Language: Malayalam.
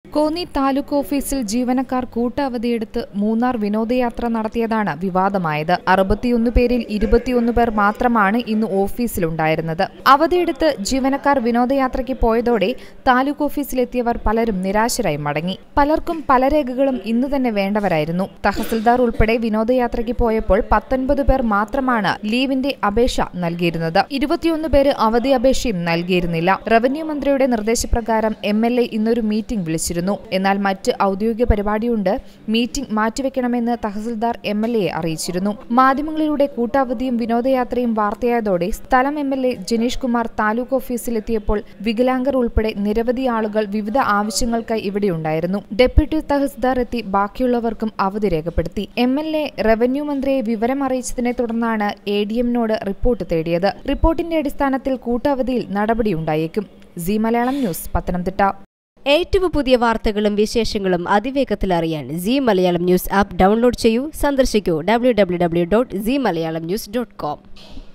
കോന്നി താലൂക്ക് ഓഫീസിൽ ജീവനക്കാർ കൂട്ട അവധിയെടുത്ത് മൂന്നാർ വിനോദയാത്ര നടത്തിയതാണ് വിവാദമായത് അറുപത്തിയൊന്ന് പേരിൽ ഇരുപത്തിയൊന്ന് പേർ മാത്രമാണ് ഇന്ന് ഓഫീസിലുണ്ടായിരുന്നത് അവധിയെടുത്ത് ജീവനക്കാർ വിനോദയാത്രയ്ക്ക് പോയതോടെ താലൂക്ക് ഓഫീസിലെത്തിയവർ പലരും നിരാശരായി മടങ്ങി പലർക്കും പല രേഖകളും ഇന്ന് തന്നെ വേണ്ടവരായിരുന്നു തഹസിൽദാർ ഉൾപ്പെടെ വിനോദയാത്രയ്ക്ക് പോയപ്പോൾ പത്തൊൻപത് പേർ മാത്രമാണ് ലീവിന്റെ അപേക്ഷ നൽകിയിരുന്നത് ഇരുപത്തിയൊന്ന് പേര് അവധി അപേക്ഷയും നൽകിയിരുന്നില്ല റവന്യൂ മന്ത്രിയുടെ നിർദ്ദേശപ്രകാരം എം എൽ എ ഇന്നൊരു മീറ്റിംഗ് വിളിച്ചിരുന്നു എന്നാൽ മറ്റ് ഔദ്യോഗിക പരിപാടിയുണ്ട് മീറ്റിംഗ് മാറ്റിവെക്കണമെന്ന് തഹസിൽദാർ എം എൽ എയെ അറിയിച്ചിരുന്നു മാധ്യമങ്ങളിലൂടെ കൂട്ടാവധിയും വിനോദയാത്രയും വാർത്തയായതോടെ സ്ഥലം M L A Janeesh Kumar taluk ഓഫീസിലെത്തിയപ്പോൾ വികലാംഗർ ഉൾപ്പെടെ നിരവധി ആളുകൾ വിവിധ ആവശ്യങ്ങൾക്കായി ഇവിടെയുണ്ടായിരുന്നു ഡെപ്യൂട്ടി തഹസിൽദാർ എത്തി ബാക്കിയുള്ളവർക്കും അവധി രേഖപ്പെടുത്തി എം എൽ എ റവന്യൂ മന്ത്രിയെ വിവരം അറിയിച്ചതിനെ തുടർന്നാണ് എ ഡി എമ്മിനോട് റിപ്പോർട്ട് തേടിയത് റിപ്പോർട്ടിന്റെ അടിസ്ഥാനത്തിൽ കൂട്ടാവധിയിൽ നടപടിയുണ്ടായേക്കും സി മലയാളം ന്യൂസ് പത്തനംതിട്ട ഏറ്റവും പുതിയ വാർത്തകളും വിശേഷങ്ങളും അതിവേഗത്തിൽ അറിയാൻ C Malayalam news app download ചെയ്യൂ സന്ദർശിക്കൂ W W W dot C Malayalam news dot com